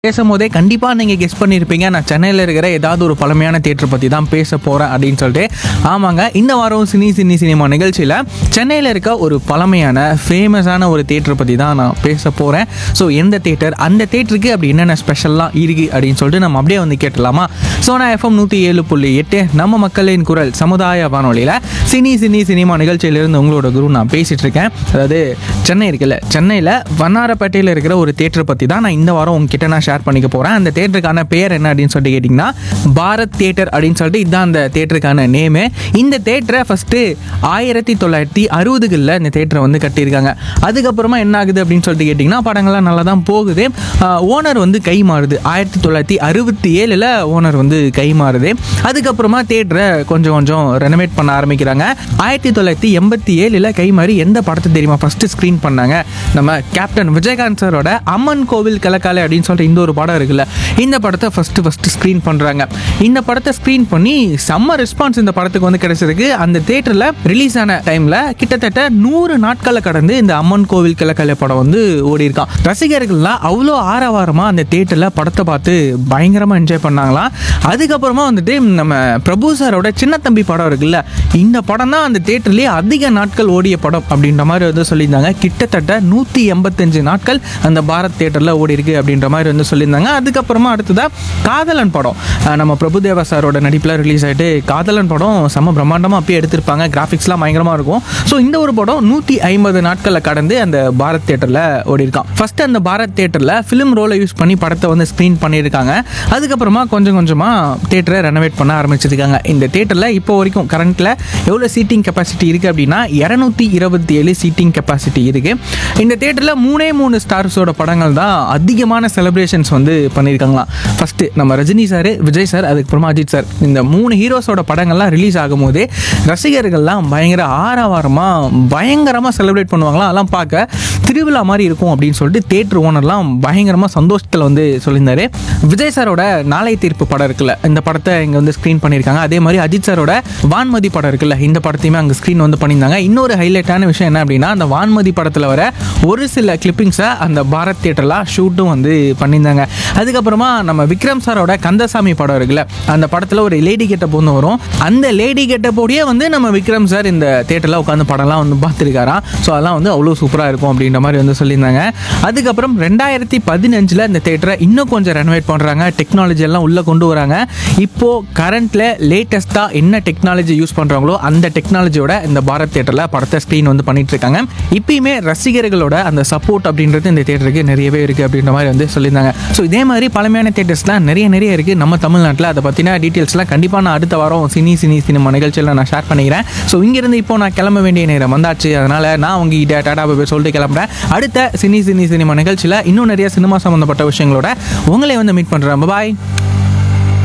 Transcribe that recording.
பேசும்போதே கண்டிப்பாக நீங்கள் கெஸ் பண்ணியிருப்பீங்க நான் சென்னையில் இருக்கிற ஏதாவது ஒரு பழமையான தேட்டர் பற்றி தான் பேச போகிறேன் அப்படின்னு சொல்லிட்டு ஆமாங்க இந்த வாரம் சினி சினி சினிமா நிகழ்ச்சியில் சென்னையில் இருக்க ஒரு பழமையான ஃபேமஸான ஒரு தேட்டரை பற்றி தான் நான் பேச போகிறேன் ஸோ எந்த தேட்டர் அந்த தேட்டருக்கு அப்படி என்னென்ன ஸ்பெஷல்லாம் இருக்குது அப்படின்னு சொல்லிட்டு நம்ம அப்படியே வந்து கேட்டலாமா ஸோ நான் எஃப்எம் நூற்றி ஏழு புள்ளி எட்டு நம்ம மக்களின் குரல் சமுதாய வானொலியில் சினி சினி சினிமா நிகழ்ச்சியிலிருந்து உங்களோட குரு நான் பேசிகிட்டு இருக்கேன் அதாவது சென்னை இருக்குல்ல சென்னையில் வண்ணாரப்பேட்டையில் இருக்கிற ஒரு தேட்டரை பற்றி தான் நான் இந்த வாரம் உங்ககிட்ட நான் ஷேர் பண்ணிக்க போகிறேன் அந்த தேட்டருக்கான பேர் என்ன அப்படின்னு சொல்லிட்டு கேட்டிங்கன்னா பாரத் தேட்டர் அப்படின்னு சொல்லிட்டு இதுதான் அந்த தேட்டருக்கான நேமு இந்த தேட்டரை ஃபஸ்ட்டு ஆயிரத்தி தொள்ளாயிரத்தி அறுபதுகளில் இந்த தேட்டரை வந்து கட்டியிருக்காங்க அதுக்கப்புறமா என்ன ஆகுது அப்படின்னு சொல்லிட்டு கேட்டிங்கன்னா படங்கள்லாம் நல்லா தான் போகுது ஓனர் வந்து கை மாறுது ஆயிரத்தி தொள்ளாயிரத்தி அறுபத்தி ஏழில் ஓனர் வந்து கை மாறுது அதுக்கப்புறமா தேட்டரை கொஞ்சம் கொஞ்சம் ரெனோவேட் பண்ண ஆரம்பிக்கிறாங்க ஆயிரத்தி தொள்ளாயிரத்தி எண்பத்தி ஏழில் கை மாறி எந்த படத்தை தெரியுமா ஃபஸ்ட்டு ஸ்க்ரீன் பண்ணாங்க நம்ம கேப்டன் விஜயகாந்த் சாரோட அம்மன் கோவில் கலக்காலை அப்படின்னு சொல்லிட்டு இந்த ஒரு படம் இருக்குல்ல இந்த படத்தை ஃபஸ்ட்டு ஃபஸ்ட்டு ஸ்க்ரீன் பண்ணுறாங்க இந்த படத்தை ஸ்க்ரீன் பண்ணி செம்ம ரெஸ்பான்ஸ் இந்த படத்துக்கு வந்து கிடைச்சிருக்கு அந்த தேட்டரில் ரிலீஸ் ஆன டைமில் கிட்டத்தட்ட நூறு நாட்களை கடந்து இந்த அம்மன் கோவில் கிழக்கலை படம் வந்து ஓடி இருக்கான் ரசிகர்கள்லாம் அவ்வளோ ஆரவாரமாக அந்த தேட்டரில் படத்தை பார்த்து பயங்கரமாக என்ஜாய் பண்ணாங்களாம் அதுக்கப்புறமா வந்துட்டு நம்ம பிரபு சாரோட சின்ன தம்பி படம் இருக்குல்ல இந்த படம் தான் அந்த தேட்டர்லேயே அதிக நாட்கள் ஓடிய படம் அப்படின்ற மாதிரி வந்து சொல்லியிருந்தாங்க கிட்டத்தட்ட நூற்றி எண்பத்தஞ்சு நாட்கள் அந்த பாரத் தேட்டரில் ஓடி இருக்கு அப்படின்ற மாதிரி வந்து சொல்லியிருந்தாங்க அதுக்கப்புறமா அடுத்ததாக காதலன் படம் அஹ் நம்ம பிரபுதேவா சாரோட நடிப்பில் ரிலீஸ் ஆகிட்டு காதலன் படம் செம்ம பிரம்மாண்டமாக அப்பயே எடுத்திருப்பாங்க கிராஃபிக்ஸ்லாம் பயங்கரமாக இருக்கும் ஸோ இந்த ஒரு படம் நூற்றி ஐம்பது நாட்களில் கடந்து அந்த பாரத் தேட்டரில் ஓடி இருக்கான் ஃபர்ஸ்ட் அந்த பாரத் தேட்டரில் ஃபிலிம் ரோலை யூஸ் பண்ணி படத்தை வந்து ஸ்க்ரீன் பண்ணியிருக்காங்க அதுக்கப்புறமா கொஞ்சம் கொஞ்சமாக தேட்டரை ரெனோவேட் பண்ண ஆரம்பிச்சிருக்காங்க இந்த தேட்டரில் இப்போ வரைக்கும் கரண்ட்டில் எவ்வளோ சீட்டிங் கெப்பாசிட்டி இருக்குது அப்படின்னா இரநூத்தி இருபத்தி ஏழு சீட்டிங் கெப்பாசிட்டி இருக்குது இந்த தேட்டரில் மூணே மூணு ஸ்டார்ஸோட படங்கள் தான் அதிகமான செலிப்ரேஷன்ஸ் வந்து பண்ணியிருக்காங்களாம் ஃபஸ்ட்டு நம்ம ரஜினி சார் விஜய் சார் அதுக்கப்புறமா அஜித் சார் இந்த மூணு ஹீரோஸோட படங்கள்லாம் ரிலீஸ் ஆகும்போதே ரசிகர்கள்லாம் பயங்கர ஆரவாரமாக பயங்கரமாக செலிப்ரேட் பண்ணுவாங்களாம் அதெல்லாம் பார்க்க திருவிழா மாதிரி இருக்கும் அப்படின்னு சொல்லிட்டு தேட்டர் ஓனர்லாம் பயங்கரமாக சந்தோஷத்தில் வந்து சொல்லியிருந்தாரு விஜய் சாரோட நாளை தீர்ப்பு படம் இருக்குல்ல இந்த படத்தை இங்கே வந்து ஸ்க்ரீன் பண்ணியிருக்காங்க அதே மாதிரி அஜித் சாரோட வான்மதி படம் இருக்குல்ல இந்த படத்தையுமே அங்கே ஸ்க்ரீன் வந்து பண்ணியிருந்தாங்க இன்னொரு ஹைலைட்டான விஷயம் என்ன அப்படின்னா அந்த வான்மதி படத்தில் வர ஒரு சில கிளிப்பிங்ஸை அந்த பாரத் தேட்டரில் ஷூட்டும் வந்து பண்ணியிருந்தாங்க அதுக்கப்புறமா நம்ம விக்ரம் சாரோட கந்தசாமி படம் இருக்குல்ல அந்த படத்தில் ஒரு லேடி கெட்டப் வந்து வரும் அந்த லேடி கெட்டப்போடையே வந்து நம்ம விக்ரம் சார் இந்த தேட்டரில் உட்காந்து படம்லாம் வந்து பார்த்துருக்காராம் ஸோ அதெல்லாம் வந்து அவ்வளோ சூப்பராக இருக்கும் அப்படின்ற மாதிரி வந்து சொல்லியிருந்தாங்க அதுக்கப்புறம் ரெண்டாயிரத்தி பதினஞ்சில் இந்த தேட்டரை இன்னும் கொஞ்சம் ரெனோவேட் பண்ணுறாங்க டெக்னாலஜி எல்லாம் உள்ளே கொண்டு வராங்க இப்போது கரண்ட்டில் லேட்டஸ்ட்டாக என்ன டெக்னாலஜி யூஸ் பண்ணுறாங்களோ அந்த டெக்னாலஜியோட இந்த பாரத் தேட்டரில் படத்தை ஸ்க்ரீன் வந்து பண்ணிட்டு இருக்காங்க இப்பயுமே ரசிகர்களோட அந்த சப்போர்ட் அப்படின்றது இந்த தேட்டருக்கு நிறையவே இருக்குது அப்படின்ற மாதிரி வந்து சொல்லியிருந்தாங்க ஸோ இதே மாதிரி பழமையான தேட்டர்ஸ்லாம் நிறைய நிறைய இருக்குது நம்ம தமிழ்நாட்டில் அதை பற்றின டீட்டெயில்ஸ்லாம் கண்டிப்பாக நான் அடுத்த வாரம் சினி சினி சினிமா நிகழ்ச்சியில் நான் ஷேர் பண்ணிக்கிறேன் ஸோ இங்கேருந்து இப்போ நான் கிளம்ப வேண்டிய நேரம் வந்தாச்சு அதனால் நான் உங்ககிட்ட டாடா பாய் சொல்லிட்டு கிளம்புறேன் அடுத்த சினி சினி சினிமா நிகழ்ச்சியில் இன்னும் நிறைய சினிமா சம்மந்தப்பட்ட விஷயங்களோட உங்களை வந்து மீட் பண்ணுறேன் பாய்